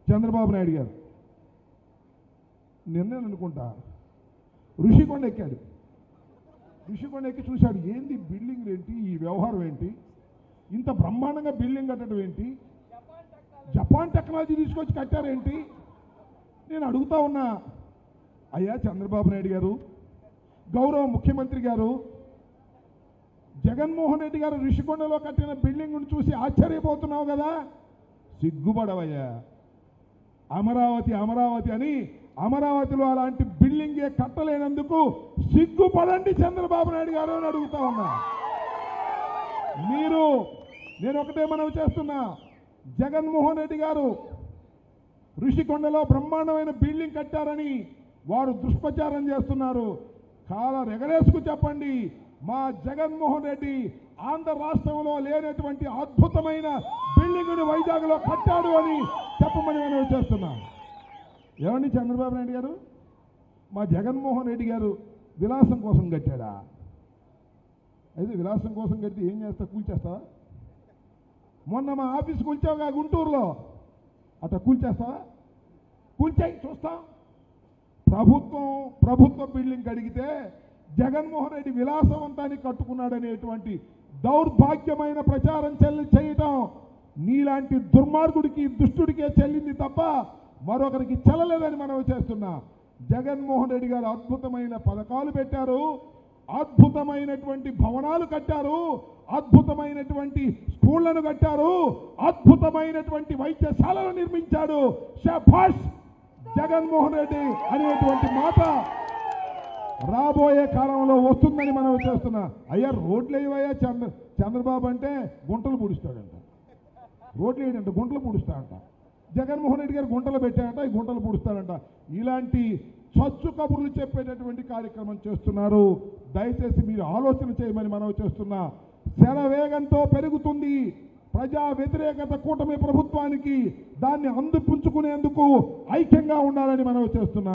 చంద్రబాబు నాయుడు గారు నిన్నే అనుకుంటా ఋషికొండ ఎక్కాడు ఋషికొండ ఎక్కి చూశాడు ఏంది బిల్డింగ్ ఏంటి ఈ వ్యవహారం ఏంటి ఇంత బ్రహ్మాండంగా బిల్డింగ్ కట్టడం ఏంటి జపాన్ టెక్నాలజీ తీసుకొచ్చి కట్టారేంటి నేను అడుగుతా ఉన్నా అయ్యా చంద్రబాబు నాయుడు గారు గౌరవ ముఖ్యమంత్రి గారు జగన్మోహన్ రెడ్డి గారు ఋషికొండలో కట్టిన బిల్డింగ్ను చూసి ఆశ్చర్యపోతున్నావు కదా సిగ్గుపడవయ్యా అమరావతి అమరావతి అని అమరావతిలో అలాంటి బిల్డింగే కట్టలేనందుకు సిగ్గుపడండి చంద్రబాబు నాయుడు గారు అని అడుగుతా ఉన్నా మీరు నేను ఒకటే మనవి చేస్తున్నా జగన్మోహన్ రెడ్డి గారు ఋషికొండలో బ్రహ్మాండమైన బిల్డింగ్ కట్టారని వారు దుష్ప్రచారం చేస్తున్నారు కాల రెగరేసుకు చెప్పండి మా జగన్మోహన్ రెడ్డి ఆంధ్ర రాష్ట్రంలో లేనటువంటి అద్భుతమైన బిల్డింగ్ను వైజాగ్లో కట్టాడు అని చెప్పమని మనం చేస్తున్నాం ఏమండి చంద్రబాబు నాయుడు గారు మా జగన్మోహన్ రెడ్డి గారు విలాసం కోసం కట్టాడా అయితే విలాసం కోసం కడితే ఏం చేస్తా కూల్చేస్తావా మొన్న మా ఆఫీస్ కూల్చావుగా గుంటూరులో అట్లా కూల్చేస్తావా కూల్చాయి చూస్తాం ప్రభుత్వం ప్రభుత్వ బిల్డింగ్ అడిగితే జగన్మోహన్ రెడ్డి విలాసవంతాన్ని కట్టుకున్నాడనేటువంటి దౌర్భాగ్యమైన ప్రచారం చెల్లి చేయటం నీలాంటి దుర్మార్గుడికి దుష్టుడికే చెల్లింది తప్ప మరొకరికి చెల్లలేదని మనం చేస్తున్నా జగన్మోహన్ రెడ్డి గారు అద్భుతమైన పథకాలు పెట్టారు అద్భుతమైనటువంటి భవనాలు కట్టారు అద్భుతమైనటువంటి స్కూళ్లను కట్టారు అద్భుతమైనటువంటి వైద్యశాలలు నిర్మించాడు షాబాష్ జగన్మోహన్ రెడ్డి అనేటువంటి మాట రాబోయే కాలంలో వస్తుందని మనం చేస్తున్నా అయ్యా రోడ్లు వేయవయ్యా చంద్ర చంద్రబాబు అంటే గుంటలు పూడుస్తాడంట రోడ్లు వేయడంట గుంటలు పూడుస్తాడంట జగన్మోహన్ రెడ్డి గారు గుంటలు పెట్టాడంట ఈ గుంటలు పూడుస్తాడంట ఇలాంటి చచ్చు కబుర్లు చెప్పేటటువంటి కార్యక్రమం చేస్తున్నారు దయచేసి మీరు ఆలోచన చేయమని మనం చేస్తున్నా శరవేగంతో పెరుగుతుంది ప్రజా వ్యతిరేకత కూటమి ప్రభుత్వానికి దాన్ని అందిపుంచుకునేందుకు ఐక్యంగా ఉండాలని మనం చేస్తున్నాం